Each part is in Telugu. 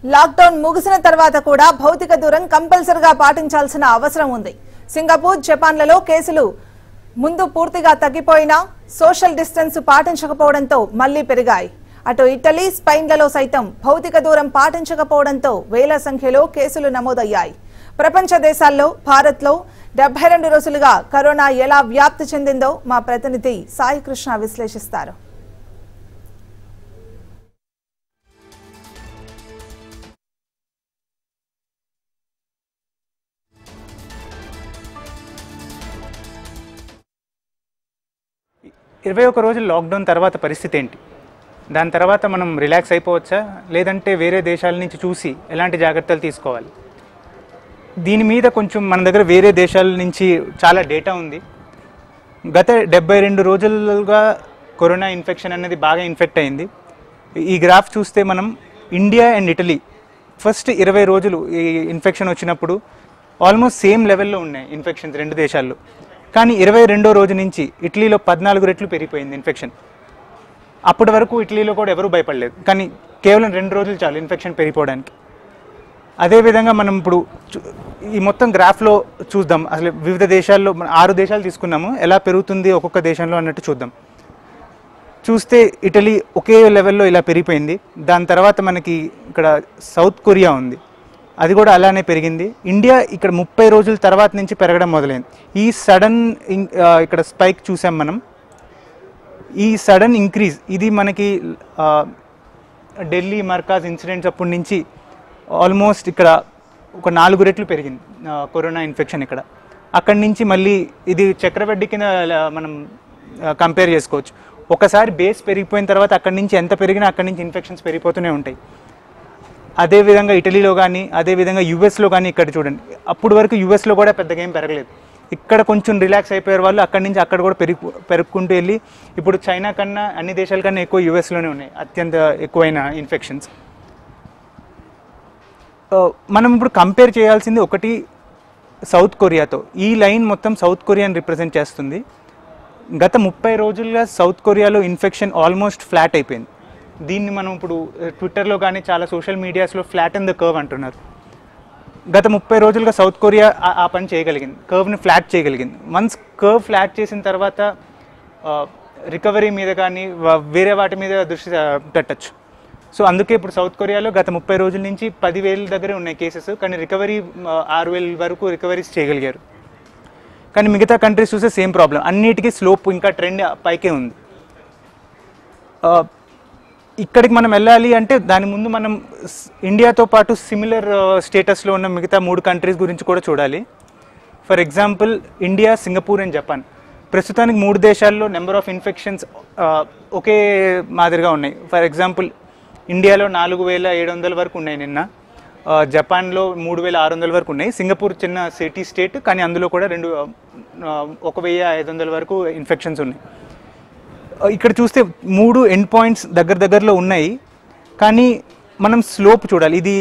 లాక్డౌన్ ముగిసిన తర్వాత కూడా భౌతిక దూరం కంపల్సరిగా పాటించాల్సిన అవసరం ఉంది సింగపూర్ జపాన్లలో కేసులు ముందు పూర్తిగా తగ్గిపోయినా సోషల్ డిస్టెన్స్ పాటించకపోవడంతో మళ్లీ పెరిగాయి అటు ఇటలీ స్పెయిన్లలో సైతం భౌతిక దూరం పాటించకపోవడంతో వేల సంఖ్యలో కేసులు నమోదయ్యాయి ప్రపంచ దేశాల్లో భారత్లో డెబ్బై రెండు రోజులుగా కరోనా ఎలా వ్యాప్తి చెందిందో మా ప్రతినిధి సాయి కృష్ణ విశ్లేషిస్తారు ఇరవై ఒక రోజులు లాక్డౌన్ తర్వాత పరిస్థితి ఏంటి దాని తర్వాత మనం రిలాక్స్ అయిపోవచ్చా లేదంటే వేరే దేశాల నుంచి చూసి ఎలాంటి జాగ్రత్తలు తీసుకోవాలి దీని మీద కొంచెం మన దగ్గర వేరే దేశాల నుంచి చాలా డేటా ఉంది గత డెబ్బై రెండు రోజులుగా కరోనా ఇన్ఫెక్షన్ అనేది బాగా ఇన్ఫెక్ట్ అయింది ఈ గ్రాఫ్ చూస్తే మనం ఇండియా అండ్ ఇటలీ ఫస్ట్ ఇరవై రోజులు ఈ ఇన్ఫెక్షన్ వచ్చినప్పుడు ఆల్మోస్ట్ సేమ్ లెవెల్లో ఉన్నాయి ఇన్ఫెక్షన్స్ రెండు దేశాల్లో కానీ ఇరవై రెండో రోజు నుంచి ఇటలీలో పద్నాలుగు రెట్లు పెరిగిపోయింది ఇన్ఫెక్షన్ అప్పటి వరకు ఇటలీలో కూడా ఎవరూ భయపడలేదు కానీ కేవలం రెండు రోజులు చాలు ఇన్ఫెక్షన్ పెరిగిపోవడానికి అదేవిధంగా మనం ఇప్పుడు చూ- ఈ మొత్తం గ్రాఫ్లో చూద్దాం అసలు వివిధ దేశాల్లో మన ఆరు దేశాలు తీసుకున్నాము ఎలా పెరుగుతుంది ఒక్కొక్క దేశంలో అన్నట్టు చూద్దాం చూస్తే ఇటలీ ఒకే లెవెల్లో ఇలా పెరిగిపోయింది దాని తర్వాత మనకి ఇక్కడ సౌత్ కొరియా ఉంది అది కూడా అలానే పెరిగింది ఇండియా ఇక్కడ ముప్పై రోజుల తర్వాత నుంచి పెరగడం మొదలైంది ఈ సడన్ ఇక్కడ స్పైక్ చూసాం మనం ఈ సడన్ ఇంక్రీజ్ ఇది మనకి ఆ, ఢిల్లీ మర్కాజ్ ఇన్సిడెంట్స్ అప్పటి నుంచి ఆల్మోస్ట్ ఇక్కడ ఒక నాలుగు రెట్లు పెరిగింది ఆ, కరోనా ఇన్ఫెక్షన్ ఇక్కడ అక్కడి నుంచి మళ్ళీ ఇది చక్రవడ్డీ కింద ల- మనం కంపేర్ చేసుకోవచ్చు ఒకసారి బేస్ పెరిగిపోయిన తర్వాత అక్కడి నుంచి ఎంత పెరిగినా అక్కడి నుంచి ఇన్ఫెక్షన్స్ పెరిగిపోతూనే ఉంటాయి అదేవిధంగా ఇటలీలో కానీ అదేవిధంగా యూఎస్లో కానీ ఇక్కడ చూడండి అప్పుడు వరకు యూఎస్లో కూడా పెద్దగా ఏం పెరగలేదు ఇక్కడ కొంచెం రిలాక్స్ అయిపోయారు వాళ్ళు అక్కడి నుంచి అక్కడ కూడా పెరుగు పెరుగుకుంటూ వెళ్ళి ఇప్పుడు చైనా కన్నా అన్ని దేశాల కన్నా ఎక్కువ యూఎస్లోనే ఉన్నాయి అత్యంత ఎక్కువైన ఇన్ఫెక్షన్స్ మనం ఇప్పుడు కంపేర్ చేయాల్సింది ఒకటి సౌత్ కొరియాతో ఈ లైన్ మొత్తం సౌత్ కొరియాని రిప్రజెంట్ చేస్తుంది గత ముప్పై రోజులుగా సౌత్ కొరియాలో ఇన్ఫెక్షన్ ఆల్మోస్ట్ ఫ్లాట్ అయిపోయింది దీన్ని మనం ఇప్పుడు ట్విట్టర్లో కానీ చాలా సోషల్ మీడియాస్లో ఫ్లాట్ ఇన్ ద కర్వ్ అంటున్నారు గత ముప్పై రోజులుగా సౌత్ కొరియా ఆ- ఆ పని చేయగలిగింది కర్వ్ని ఫ్లాట్ చేయగలిగింది వన్స్ కర్వ్ ఫ్లాట్ చేసిన తర్వాత రికవరీ మీద కానీ వ- వేరే వాటి మీద దృష్టి ఆ, పెట్టచ్చు సో అందుకే ఇప్పుడు సౌత్ కొరియాలో గత ముప్పై రోజుల నుంచి పదివేల దగ్గరే ఉన్నాయి కేసెస్ కానీ రికవరీ ఆరు వేల వరకు రికవరీస్ చేయగలిగారు కానీ మిగతా కంట్రీస్ చూస్తే సేమ్ ప్రాబ్లం అన్నిటికీ స్లోప్ ఇంకా ట్రెండ్ పైకే ఉంది ఆ, ఇక్కడికి మనం వెళ్ళాలి అంటే దాని ముందు మనం స్- ఇండియాతో పాటు సిమిలర్ స్టేటస్లో ఉన్న మిగతా మూడు కంట్రీస్ గురించి కూడా చూడాలి for example India Singapore and Japan ప్రస్తుతానికి మూడు దేశాల్లో నెంబర్ ఆఫ్ ఇన్ఫెక్షన్స్ ఒకే మాదిరిగా ఉన్నాయి ఫర్ ఎగ్జాంపుల్ ఇండియాలో నాలుగు వేల ఏడు వందల వరకు ఉన్నాయి నిన్న ఆ, జపాన్లో మూడు వేల ఆరు వందల వరకు ఉన్నాయి సింగపూర్ చిన్న సిటీ స్టేట్ కానీ అందులో కూడా రెండు ఆ, ఒక వెయ్యి ఐదు వందల వరకు ఇన్ఫెక్షన్స్ ఉన్నాయి ఇక్కడ చూస్తే మూడు ఎండ్ పాయింట్స్ దగ్గర దగ్గరలో ఉన్నాయి కానీ మనం స్లోప్ చూడాలి ఇది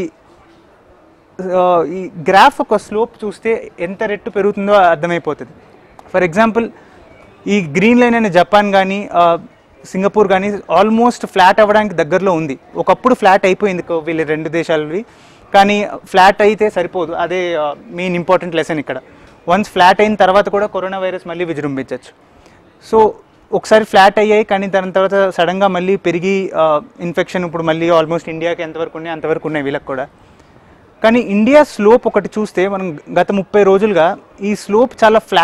ఆ, ఈ గ్రాఫ్ ఒక స్లోప్ చూస్తే ఎంత రెట్టు పెరుగుతుందో అర్థమైపోతుంది ఫర్ ఎగ్జాంపుల్ ఈ గ్రీన్ లైన్ అనే జపాన్ కానీ సింగపూర్ కానీ ఆల్మోస్ట్ ఫ్లాట్ అవ్వడానికి దగ్గరలో ఉంది ఒకప్పుడు ఫ్లాట్ అయిపోయింది కో- వీళ్ళ రెండు దేశాలవి కానీ ఫ్లాట్ అయితే సరిపోదు అదే మెయిన్ ఇంపార్టెంట్ లెసన్ ఇక్కడ వన్స్ ఫ్లాట్ అయిన తర్వాత కూడా కరోనా వైరస్ మళ్ళీ విజృంభించవచ్చు సో ఒకసారి ఫ్లాట్ అయ్యాయి కానీ దాని తర్వాత సడన్గా మళ్ళీ పెరిగి ఇన్ఫెక్షన్ ఇప్పుడు మళ్ళీ ఆల్మోస్ట్ ఇండియాకి ఎంతవరకు ఉన్నాయి అంతవరకు ఉన్నాయి వీళ్ళకి కూడా కానీ ఇండియా స్లోప్ ఒకటి చూస్తే మనం గత ముప్పై రోజులుగా ఈ స్లోప్ చాలా ఫ్లా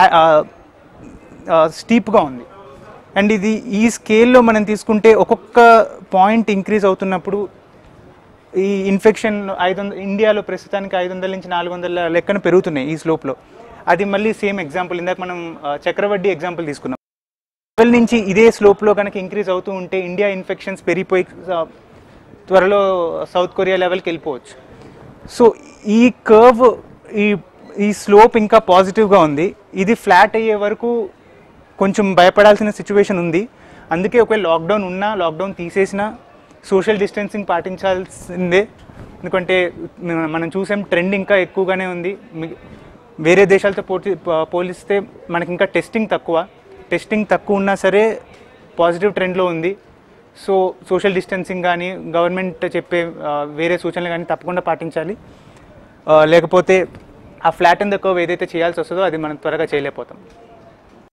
స్టీప్గా ఉంది అండ్ ఇది ఈ స్కేల్లో మనం తీసుకుంటే ఒక్కొక్క పాయింట్ ఇంక్రీజ్ అవుతున్నప్పుడు ఈ ఇన్ఫెక్షన్ ఐదు వందల ఇండియాలో ప్రస్తుతానికి ఐదు వందల నుంచి నాలుగు వందల లెక్కన పెరుగుతున్నాయి ఈ స్లోప్లో అది మళ్ళీ సేమ్ ఎగ్జాంపుల్ ఇందాక మనం ఆ, చక్రవడ్డీ ఎగ్జాంపుల్ తీసుకున్నాం లెవెల్ నుంచి ఇదే స్లోప్లో కనుక ఇంక్రీజ్ అవుతూ ఉంటే ఇండియా ఇన్ఫెక్షన్స్ పెరిగిపోయి ఆ, త్వరలో సౌత్ కొరియా లెవెల్కి వెళ్ళిపోవచ్చు సో ఈ కర్వ్ ఈ ఈ స్లోప్ ఇంకా పాజిటివ్గా ఉంది ఇది ఫ్లాట్ అయ్యే వరకు కొంచెం భయపడాల్సిన సిచ్యువేషన్ ఉంది అందుకే ఒకవేళ లాక్డౌన్ ఉన్నా లాక్డౌన్ తీసేసినా సోషల్ డిస్టెన్సింగ్ పాటించాల్సిందే ఎందుకంటే మన- మనం చూసాం ట్రెండ్ ఇంకా ఎక్కువగానే ఉంది మి- వేరే దేశాలతో పోటీ ప- పోలిస్తే మనకి ఇంకా టెస్టింగ్ తక్కువ టెస్టింగ్ తక్కువ ఉన్నా సరే పాజిటివ్ ట్రెండ్లో ఉంది సో సోషల్ డిస్టెన్సింగ్ కానీ గవర్నమెంట్ చెప్పే ఆ, వేరే సూచనలు కానీ తప్పకుండా పాటించాలి ఆ, లేకపోతే ఆ ఫ్లాట్ ఇన్ ద కర్వ్ ఏదైతే చేయాల్సి వస్తుందో అది మనం త్వరగా చేయలేకపోతాం